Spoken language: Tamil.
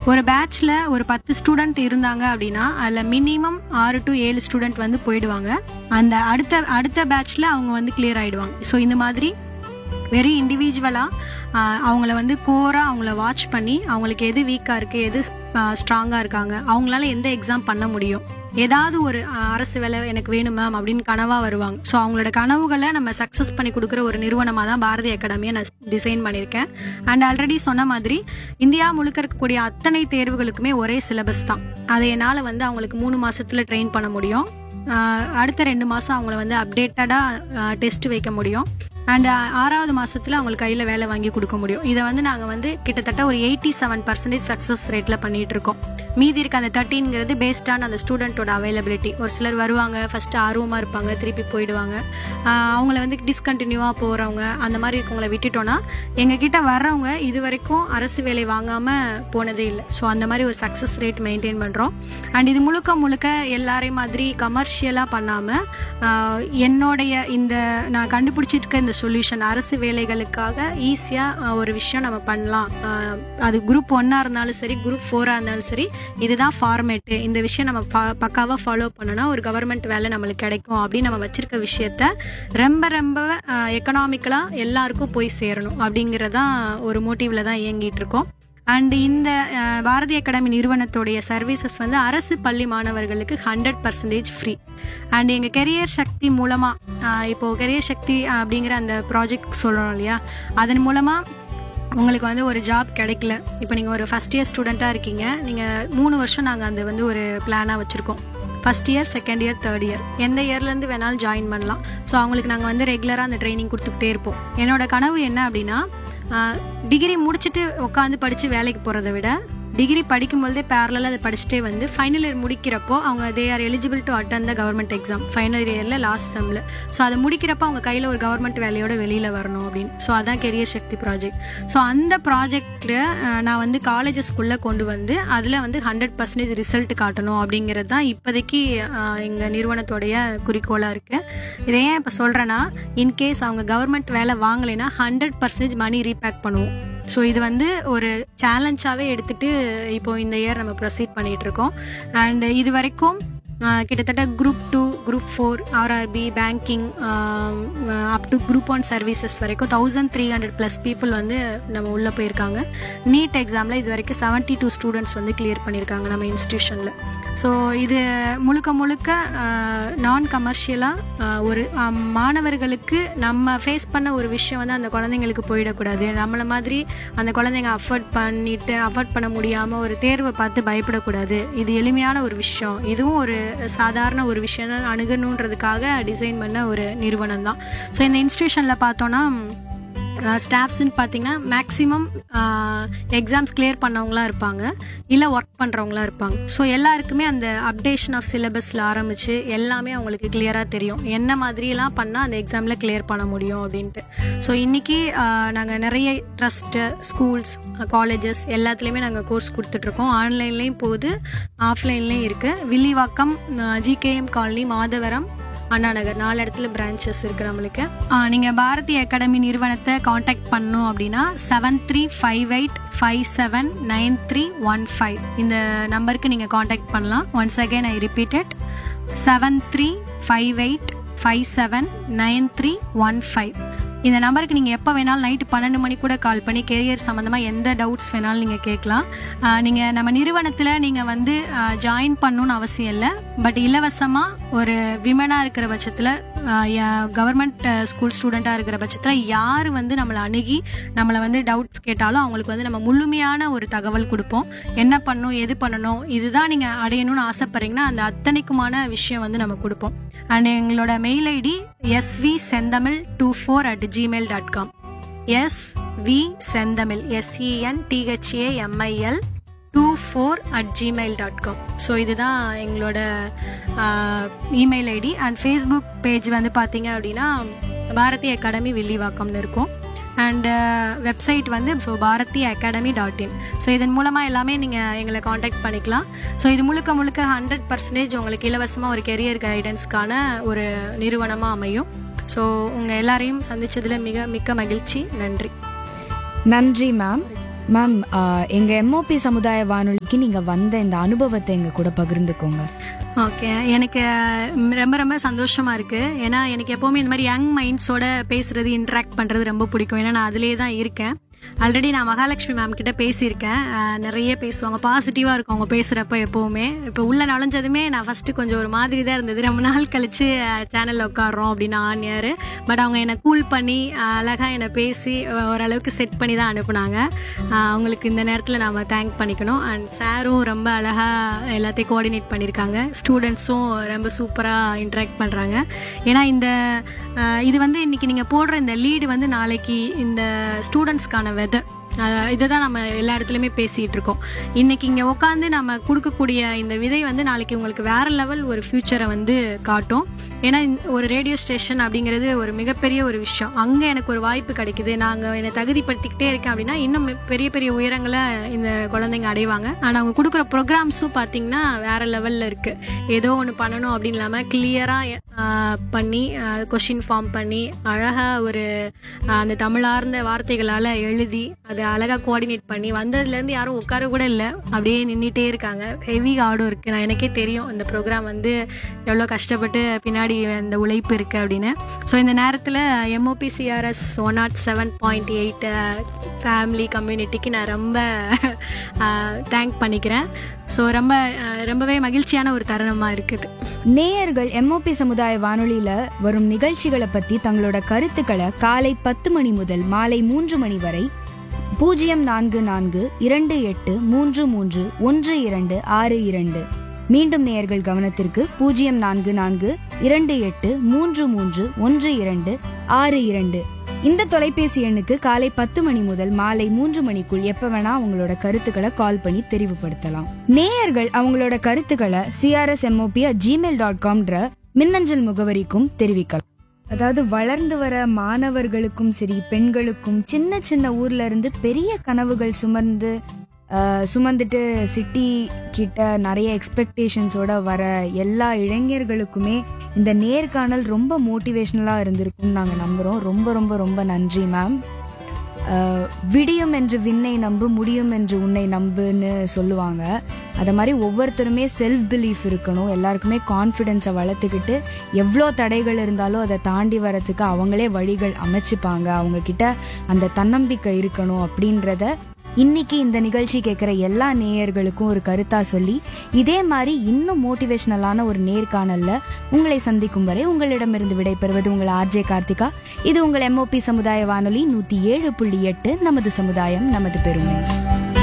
ஒரு பேட்ச்ல ஒரு பத்து ஸ்டூடெண்ட் இருந்தாங்க அப்படின்னா அதில் மினிமம் ஆறு டு ஏழு ஸ்டூடெண்ட் வந்து போயிடுவாங்க அந்த அடுத்த அடுத்த பேட்ச்ல அவங்க வந்து கிளியர் ஆயிடுவாங்க ஸோ இந்த மாதிரி வெரி இண்டிவிஜுவலாக அவங்கள வந்து கோராக அவங்கள வாட்ச் பண்ணி அவங்களுக்கு எது வீக்காக இருக்குது எது ஸ்ட்ராங்காக இருக்காங்க அவங்களால எந்த எக்ஸாம் பண்ண முடியும் ஏதாவது ஒரு ஆஹ், அரசு வேலை எனக்கு வேணும் மேம் அப்படின்னு கனவாக வருவாங்க ஸோ அவங்களோட கனவுகளை நம்ம சக்ஸஸ் பண்ணி கொடுக்குற ஒரு நிறுவனமாக தான் பாரதி அகாடமியை நான் டிசைன் பண்ணியிருக்கேன் அண்ட் ஆல்ரெடி சொன்ன மாதிரி இந்தியா முழுக்க இருக்கக்கூடிய அத்தனை தேர்வுகளுக்குமே ஒரே சிலபஸ் தான் அதை என்னால் வந்து அவங்களுக்கு மூணு மாசத்துல ட்ரெயின் பண்ண முடியும் ஆஹ் அடுத்த ரெண்டு மாதம் அவங்கள வந்து அப்டேட்டடாக டெஸ்ட் வைக்க முடியும் அண்ட் ஆறாவது மாசத்துல அவங்களுக்கு கையில் வேலை வாங்கி கொடுக்க முடியும் இதை வந்து நாங்கள் வந்து கிட்டத்தட்ட ஒரு எயிட்டி செவன் பர்சன்டேஜ் சக்ஸஸ் ரேட்டில் பண்ணிட்டு இருக்கோம் மீதி இருக்க அந்த தேர்ட்டின்ங்கிறது பேஸ்டான அந்த ஸ்டூடெண்ட்டோட அவைலபிலிட்டி ஒரு சிலர் வருவாங்க ஃபர்ஸ்ட் ஆர்வமாக இருப்பாங்க திருப்பி போயிடுவாங்க ஆஹ் அவங்கள வந்து டிஸ்கண்டினியூவாக போகிறவங்க அந்த மாதிரி இருக்கவங்கள விட்டுட்டோம்னா எங்ககிட்ட வர்றவங்க இது வரைக்கும் அரசு வேலை வாங்காமல் போனதே இல்லை ஸோ அந்த மாதிரி ஒரு சக்ஸஸ் ரேட் மெயின்டைன் பண்ணுறோம் அண்ட் இது முழுக்க முழுக்க எல்லாரையும் மாதிரி கமர்ஷியலாக பண்ணாமல் என்னுடைய இந்த நான் கண்டுபிடிச்சிருக்க இந்த சொல்யூஷன் அரசு வேலைகளுக்காக ஈஸியாக ஒரு விஷயம் நம்ம பண்ணலாம் ஆஹ் அது குரூப் ஒன்னாக இருந்தாலும் சரி குரூப் ஃபோராக இருந்தாலும் சரி இதுதான் ஃபார்மேட்டு இந்த விஷயம் நம்ம ப- பக்காவா ஃபாலோ பண்ணோம்னா ஒரு கவர்மெண்ட் வேலை நம்மளுக்கு கிடைக்கும் அப்படின்னு நம்ம வச்சிருக்க விஷயத்த ரொம்ப ரொம்ப எக்கனாமிக்கலாக எல்லாருக்கும் போய் சேரணும் அப்படிங்கிறதான் ஒரு மோட்டிவ்ல தான் இயங்கிட்டு இருக்கோம் அண்ட் இந்த அஹ், பாரதி அகாடமி நிறுவனத்துடைய சர்வீசஸ் வந்து அரசு பள்ளி மாணவர்களுக்கு ஹண்ட்ரட் பர்சன்டேஜ் ஃப்ரீ அண்ட் எங்கள் கெரியர் சக்தி மூலமாக இப்போ கெரியர் சக்தி அப்படிங்கிற அந்த ப்ராஜெக்ட் சொல்கிறோம் இல்லையா அதன் மூலமாக உங்களுக்கு வந்து ஒரு ஜாப் கிடைக்கல இப்போ நீங்கள் ஒரு ஃபஸ்ட் இயர் ஸ்டூடெண்ட்டாக இருக்கீங்க நீங்கள் மூணு வருஷம் நாங்கள் அந்த வந்து ஒரு பிளானாக வச்சுருக்கோம் first year second year third year எந்த இயர்லேருந்து வேணாலும் ஜாயின் பண்ணலாம் ஸோ அவங்களுக்கு நாங்கள் வந்து ரெகுலராக அந்த ட்ரைனிங் கொடுத்துக்கிட்டே இருப்போம் என்னோட கனவு என்ன அப்படின்னா டிகிரி முடிச்சுட்டு உட்காந்து படித்து வேலைக்கு போகிறத விட டிகிரி படிக்கும்போதே பேரலாக அதை படிச்சுட்டே வந்து ஃபைனல் இயர் முடிக்கிறப்போ அவங்க they are eligible to attend the government exam final இயரில் லாஸ்ட் செம்மில் ஸோ அதை முடிக்கிறப்போ அவங்க கையில் ஒரு கவர்மெண்ட் வேலையோட வெளியில் வரணும் அப்படின்னு ஸோ அதான் கெரியர் சக்தி ப்ராஜெக்ட் ஸோ அந்த ப்ராஜெக்டில் நான் வந்து காலேஜஸ்க்குள்ளே கொண்டு வந்து அதில் வந்து ஹண்ட்ரட் பர்சன்டேஜ் ரிசல்ட் காட்டணும் அப்படிங்கிறது தான் இப்போதைக்கு எங்கள் நிறுவனத்தோடைய குறிக்கோளாக இருக்குது இதை ஏன் இப்போ சொல்கிறேன்னா இன்கேஸ் அவங்க கவர்மெண்ட் வேலை வாங்கலைன்னா ஹண்ட்ரட் பர்சன்டேஜ் மணி ரீபேக் பண்ணுவோம் ஸோ இது வந்து ஒரு சேலஞ்சாகவே எடுத்துட்டு இப்போ இந்த இயர் நம்ம ப்ரொசீட் பண்ணிட்டு இருக்கோம் அண்ட் இது வரைக்கும் ஆஹ், கிட்டத்தட்ட group two group four RRB banking up to group one services வரைக்கும் thousand three hundred plus people வந்து நம்ம உள்ளே போயிருக்காங்க நீட் எக்ஸாமில் இது வரைக்கும் செவன்ட்டி டூ ஸ்டூடெண்ட்ஸ் வந்து கிளியர் பண்ணியிருக்காங்க நம்ம இன்ஸ்டியூஷனில் ஸோ இது முழுக்க முழுக்க நான் கமர்ஷியலாக ஒரு ஆஹ், மாணவர்களுக்கு நம்ம ஃபேஸ் பண்ண ஒரு விஷயம் வந்து அந்த குழந்தைங்களுக்கு போயிடக்கூடாது நம்மளை மாதிரி அந்த குழந்தைங்க அஃபோர்ட் பண்ணிட்டு அஃபோர்ட் பண்ண முடியாமல் ஒரு தேர்வை பார்த்து பயப்படக்கூடாது இது எளிமையான ஒரு விஷயம் இதுவும் ஒரு சாதாரண ஒரு விஷயம் அணுகணுன்றதுக்காக டிசைன் பண்ண ஒரு நிறுவனம் தான் ஸோ இந்த இன்ஸ்டியூஷனில் பார்த்தோன்னா ஸ்டாஃப்ஸ்ன்னு பார்த்தீங்கன்னா மேக்ஸிமம் எக்ஸாம்ஸ் கிளியர் பண்ணவங்களா இருப்பாங்க இல்லை ஒர்க் பண்ணுறவங்களா இருப்பாங்க ஸோ எல்லாருக்குமே அந்த அப்டேஷன் ஆஃப் சிலபஸில் ஆரம்பித்து எல்லாமே அவங்களுக்கு கிளியராக தெரியும் என்ன மாதிரியெல்லாம் பண்ணால் அந்த எக்ஸாமில் கிளியர் பண்ண முடியும் அப்படின்ட்டு ஸோ இன்றைக்கி நாங்கள் நிறைய ட்ரஸ்ட்டு ஸ்கூல்ஸ் காலேஜஸ் எல்லாத்துலேயுமே நாங்கள் கோர்ஸ் கொடுத்துட்ருக்கோம் ஆன்லைன்லேயும் போகுது ஆஃப்லைன்லேயும் இருக்குது வில்லிவாக்கம் ஜிகேஎம் காலனி மாதவரம் அண்ணா நகர் நாலு இடத்துல பிரான்ச்சஸ் இருக்கு நம்மளுக்கு நீங்கள் பாரதி அகாடமி நிறுவனத்தை காண்டாக்ட் பண்ணணும் அப்படின்னா seven three five eight five seven nine three one five இந்த நம்பருக்கு நீங்கள் காண்டாக்ட் பண்ணலாம் once again I repeated seven three five eight five seven nine three one five இந்த நம்பருக்கு நீங்கள் எப்போ வேணாலும் நைட்டு பன்னெண்டு மணி கூட கால் பண்ணி கெரியர் சம்மந்தமாக எந்த டவுட்ஸ் வேணாலும் நீங்கள் கேட்கலாம் நீங்கள் நம்ம நிறுவனத்தில் நீங்கள் வந்து ஜாயின் பண்ணணும்னு அவசியம் இல்லை பட் இலவசமாக ஒரு விமனாக இருக்கிற பட்சத்தில் கவர்மெண்ட் ஸ்கூல் ஸ்டூடெண்ட்டாக இருக்கிற பட்சத்தில் யார் வந்து நம்மளை அணுகி நம்மளை வந்து டவுட்ஸ் கேட்டாலும் அவங்களுக்கு வந்து நம்ம முழுமையான ஒரு தகவல் கொடுப்போம் என்ன பண்ணணும் எது பண்ணணும் இதுதான் நீங்கள் அடையணும்னு ஆசைப்படுறீங்கன்னா அந்த அத்தனைக்குமான விஷயம் வந்து நம்ம கொடுப்போம் அண்ட் எங்களோட mail ID SV Senthamizh two four at Gmail dot com S V Senthamizh SEN DHA MIL two four at Gmail dot com so இதுதான் எங்களோட email ID and Facebook page வந்து பார்த்தீங்க அப்படின்னா பாரதி அகாடமி வில்லிவாக்கம்னு இருக்கும் அண்ட் வெப்சைட் வந்து so Bharathi academy dot in so இதன் மூலமாக எல்லாமே நீங்கள் எங்களை காண்டாக்ட் பண்ணிக்கலாம் ஸோ இது முழுக்க முழுக்க ஹண்ட்ரட் பர்சன்டேஜ் உங்களுக்கு இலவசமாக ஒரு கெரியர் கைடன்ஸ்க்கான ஒரு நிறுவனமாக அமையும் ஸோ உங்கள் எல்லாரையும் சந்திச்சதில் மிக மிக்க மகிழ்ச்சி நன்றி நன்றி மேம் மேம் எங்க எம்ஓபி சமுதாய வானொலிக்கு நீங்க வந்த இந்த அனுபவத்தை எங்க கூட பகிர்ந்துக்கோங்க ஓகே எனக்கு ம், ரொம்ப ரொம்ப சந்தோஷமா இருக்கு ஏன்னா எனக்கு எப்பவுமே இந்த மாதிரி யங் மைண்ட்ஸோட பேசுறது இன்ட்ராக்ட் பண்றது ரொம்ப பிடிக்கும் ஏன்னா நான் அதிலே தான் இருக்கேன் ஆல்ரெடி நான் மகாலட்சுமி மேம் கிட்ட பேசியிருக்கேன் அஹ், நிறைய பேசுவாங்க பாசிட்டிவாக இருக்கும் அவங்க பேசுகிறப்ப எப்போவுமே இப்போ உள்ள நுழைஞ்சதுமே நான் ஃபஸ்ட்டு கொஞ்சம் ஒரு மாதிரி தான் இருந்தது ரொம்ப நாள் கழிச்சு சேனலில் உட்காடுறோம் அப்படின்னு ஆனியார் பட் அவங்க என்னை கூல் பண்ணி அழகாக என்னை பேசி அஹ், ஓரளவுக்கு செட் பண்ணி தான் அனுப்புனாங்க அஹ், அவங்களுக்கு இந்த நேரத்தில் நாம தேங்க் பண்ணிக்கணும் அண்ட் சாரும் ரொம்ப அழகாக எல்லாத்தையும் கோஆர்டினேட் பண்ணியிருக்காங்க ஸ்டூடெண்ட்ஸும் ரொம்ப சூப்பராக இன்ட்ராக்ட் பண்ணுறாங்க ஏன்னா இந்த அஹ், இது வந்து இன்னைக்கு நீங்கள் போடுற இந்த லீடு வந்து நாளைக்கு இந்த ஸ்டூடெண்ட்ஸ்க்கான வெதை இதை தான் நம்ம எல்லா இடத்துலையுமே பேசிகிட்டு இருக்கோம் இன்னைக்கு இங்கே உட்காந்து நம்ம கொடுக்கக்கூடிய இந்த விதை வந்து நாளைக்கு உங்களுக்கு வேற லெவல் ஒரு ஃப்யூச்சரை வந்து காட்டும் ஏன்னா இந்த ஒரு ரேடியோ ஸ்டேஷன் அப்படிங்கிறது ஒரு மிகப்பெரிய ஒரு விஷயம் அங்கே எனக்கு ஒரு வாய்ப்பு கிடைக்குது நாங்கள் என்னை தகுதிப்படுத்திக்கிட்டே இருக்கேன் அப்படின்னா இன்னும் பெ- பெரிய பெரிய உயரங்களை இந்த குழந்தைங்க அடைவாங்க ஆனால் அவங்க கொடுக்குற ப்ரோக்ராம்ஸும் பார்த்தீங்கன்னா வேற லெவலில் இருக்குது ஏதோ ஒன்று பண்ணணும் அப்படின்னு இல்லாமல் கிளியராக பண்ணி கொஷின் ஃபார்ம் பண்ணி அழகாக ஒரு ஆஹ், அந்த தமிழார்ந்த வார்த்தைகளால் எழுதி அதை அழகாக கோஆர்டினேட் பண்ணி வந்ததுலேருந்து யாரும் உட்கார கூட இல்லை அப்படியே நின்றுட்டே இருக்காங்க ஹெவி ஆடும் இருக்குது நான் எனக்கே தெரியும் இந்த ப்ரோக்ராம் வந்து எவ்வளோ கஷ்டப்பட்டு பின்னாடி அந்த உழைப்பு இருக்குது அப்படின்னு ஸோ இந்த நேரத்தில் MOBCRS one not seven point eight family கம்யூனிட்டிக்கு நான் ரொம்ப தேங்க் பண்ணிக்கிறேன் ஸோ ரொம்ப ஆஹ், ரொம்பவே மகிழ்ச்சியான ஒரு தருணமாக இருக்குது நேயர்கள் எம்ஓபி சமுதாய வானொலியில வரும் நிகழ்ச்சிகளை பத்தி தங்களோட கருத்துக்களை காலை பத்து மணி முதல் மாலை மூன்று மணி வரை பூஜ்ஜியம் நான்கு நான்கு இரண்டு எட்டு மூன்று மூன்று ஒன்று இரண்டு ஆறு இரண்டு மீண்டும் நேயர்கள் கவனத்திற்கு பூஜ்ஜியம் நான்கு நான்கு இரண்டு எட்டு மூன்று மூன்று ஒன்று இரண்டு ஆறு இரண்டு இந்த தொலைபேசி எண்ணுக்கு காலை பத்து மணி முதல் மாலை மூன்று மணிக்குள் எப்ப வேணா அவங்களோட கருத்துக்களை கால் பண்ணி தெரிவுபடுத்தலாம் நேயர்கள் அவங்களோட கருத்துக்களை சிஆர்எஸ் எம்ஓபி ஜிமெயில் டாட் காம்ன்ற மின்னஞ்சல் முகவரிக்கும் தெரிவிக்கலாம் அதாவது வளர்ந்து வர மாணவர்களுக்கும் சரி பெண்களுக்கும் சின்ன சின்ன ஊர்ல இருந்து பெரிய கனவுகள் சுமந்து ஆஹ், சுமந்துட்டு சிட்டி கிட்ட நிறைய எக்ஸ்பெக்டேஷன்ஸோட வர எல்லா இளைஞர்களுக்குமே இந்த நேர்காணல் ரொம்ப மோட்டிவேஷ்னலாக இருந்திருக்கும்னு நாங்கள் நம்புகிறோம் ரொம்ப ரொம்ப ரொம்ப நன்றி மேம் விடியும் என்று விண்ணை நம்பு முடியும் என்று உன்னை நம்புன்னு சொல்லுவாங்க அதை மாதிரி ஒவ்வொருத்தருமே செல்ஃப் பிலீஃப் இருக்கணும் எல்லாருக்குமே கான்ஃபிடென்ஸை வளர்த்துக்கிட்டு எவ்வளோ தடைகள் இருந்தாலும் அதை தாண்டி வரத்துக்கு அவங்களே வழிகள் அமைச்சுப்பாங்க அவங்க கிட்ட அந்த தன்னம்பிக்கை இருக்கணும் அப்படின்றத இன்னைக்கு இந்த நிகழ்ச்சி கேட்குற எல்லா நேயர்களுக்கும் ஒரு கருத்தா சொல்லி இதே மாதிரி இன்னும் மோட்டிவேஷனலான ஒரு நேர்காணல்ல உங்களை சந்திக்கும் வரை உங்களிடமிருந்து விடைபெறுவது உங்கள் ஆர்ஜே கார்த்திகா இது உங்கள் எம்ஓபி சமுதாய வானொலி நூத்தி ஏழு புள்ளி எட்டு நமது சமுதாயம் நமது பெருமை